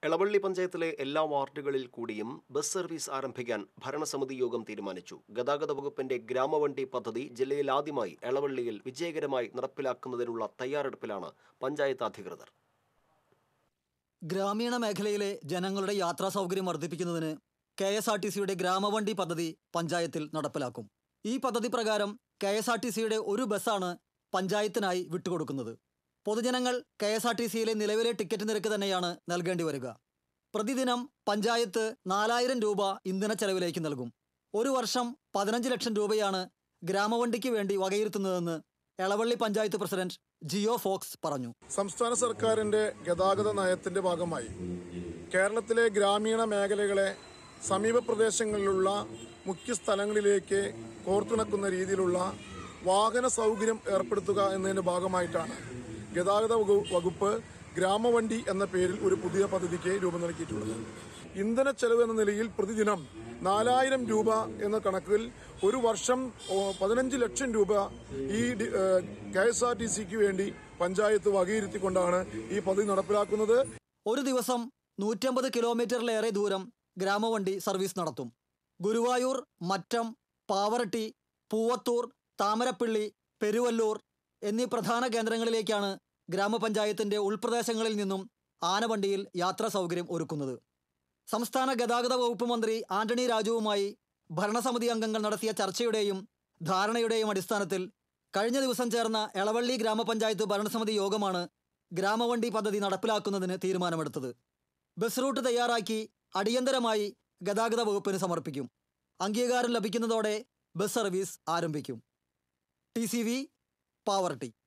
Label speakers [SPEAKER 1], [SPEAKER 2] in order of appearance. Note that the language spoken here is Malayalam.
[SPEAKER 1] എളവള്ളി പഞ്ചായത്തിലെ എല്ലാ വാർഡുകളിൽ കൂടിയും ബസ് സർവീസ് ആരംഭിക്കാൻ ഭരണസമിതി യോഗം തീരുമാനിച്ചു ഗതാഗത വകുപ്പിന്റെ ഗ്രാമവണ്ടി പദ്ധതി ജില്ലയിൽ ആദ്യമായി എളവള്ളിയിൽ വിജയകരമായി നടപ്പിലാക്കുന്നതിനുള്ള തയ്യാറെടുപ്പിലാണ് പഞ്ചായത്ത് അധികൃതർ
[SPEAKER 2] ഗ്രാമീണ മേഖലയിലെ ജനങ്ങളുടെ യാത്രാ സൗകര്യം വർദ്ധിപ്പിക്കുന്നതിന് കെ എസ് ആർ ടി സിയുടെ ഗ്രാമവണ്ടി പദ്ധതി പഞ്ചായത്തിൽ നടപ്പിലാക്കും ഈ പദ്ധതി പ്രകാരം കെ എസ് ആർ ടി സിയുടെ ഒരു ബസ്സാണ് പഞ്ചായത്തിനായി വിട്ടുകൊടുക്കുന്നത് പൊതുജനങ്ങൾ കെ എസ് ആർ ടി സിയിലെ നിലവിലെ ടിക്കറ്റ് നിരക്ക് തന്നെയാണ് നൽകേണ്ടി വരിക പ്രതിദിനം പഞ്ചായത്ത് നാലായിരം രൂപ ഇന്ധന ചെലവിലേക്ക് നൽകും ഒരു വർഷം പതിനഞ്ച് ലക്ഷം രൂപയാണ് ഗ്രാമവണ്ടിക്ക് വേണ്ടി വകയിരുത്തുന്നതെന്ന് Elavally panchayat president Geo Fox പറഞ്ഞു
[SPEAKER 3] സംസ്ഥാന സർക്കാരിന്റെ ഗതാഗത നയത്തിന്റെ ഭാഗമായി കേരളത്തിലെ ഗ്രാമീണ മേഖലകളെ സമീപ പ്രദേശങ്ങളിലുള്ള മുഖ്യ സ്ഥലങ്ങളിലേക്ക് കോർത്തിണക്കുന്ന രീതിയിലുള്ള വാഹന സൗകര്യം ഏർപ്പെടുത്തുക എന്നതിന്റെ ഭാഗമായിട്ടാണ് ഗതാഗത വകു- വകുപ്പ് ഗ്രാമവണ്ടി എന്ന പേരിൽ ഒരു പുതിയ പദ്ധതിക്ക് രൂപം നൽകിയിട്ടുള്ളത് ഇന്ധന ചെലവ് എന്ന നിലയിൽ പ്രതിദിനം നാലായിരം രൂപ എന്ന കണക്കിൽ ഒരു വർഷം ഓ, പതിനഞ്ച് ലക്ഷം രൂപ ഈ കെ എസ് ആർ ടി സിക്ക് വേണ്ടി പഞ്ചായത്ത് വകയിരുത്തിക്കൊണ്ടാണ് ഈ പദ്ധതി നടപ്പിലാക്കുന്നത്
[SPEAKER 2] ഒരു ദിവസം നൂറ്റമ്പത് കിലോമീറ്ററിലേറെ ദൂരം ഗ്രാമവണ്ടി സർവീസ് നടത്തും ഗുരുവായൂർ മറ്റം പാവറട്ടി പൂവത്തൂർ താമരപ്പിള്ളി പെരുവല്ലൂർ എന്നീ പ്രധാന കേന്ദ്രങ്ങളിലേക്കാണ് ഗ്രാമപഞ്ചായത്തിന്റെ ഉൾപ്രദേശങ്ങളിൽ നിന്നും ആനവണ്ടിയിൽ യാത്രാ സൗകര്യം ഒരുക്കുന്നത് സംസ്ഥാന ഗതാഗത വകുപ്പ് മന്ത്രി ആന്റണി രാജുവുമായി ഭരണസമിതി അംഗങ്ങൾ നടത്തിയ ചർച്ചയുടെയും ധാരണയുടെയും അടിസ്ഥാനത്തിൽ കഴിഞ്ഞ ദിവസം ചേർന്ന എളവള്ളി ഗ്രാമപഞ്ചായത്ത് ഭരണസമിതി യോഗമാണ് ഗ്രാമവണ്ടി പദ്ധതി നടപ്പിലാക്കുന്നതിന് തീരുമാനമെടുത്തത് ബസ് റൂട്ട് തയ്യാറാക്കി അടിയന്തരമായി ഗതാഗത വകുപ്പിന് സമർപ്പിക്കും അംഗീകാരം ലഭിക്കുന്നതോടെ ബസ് സർവീസ് ആരംഭിക്കും ടി സി വി പാവർട്ടി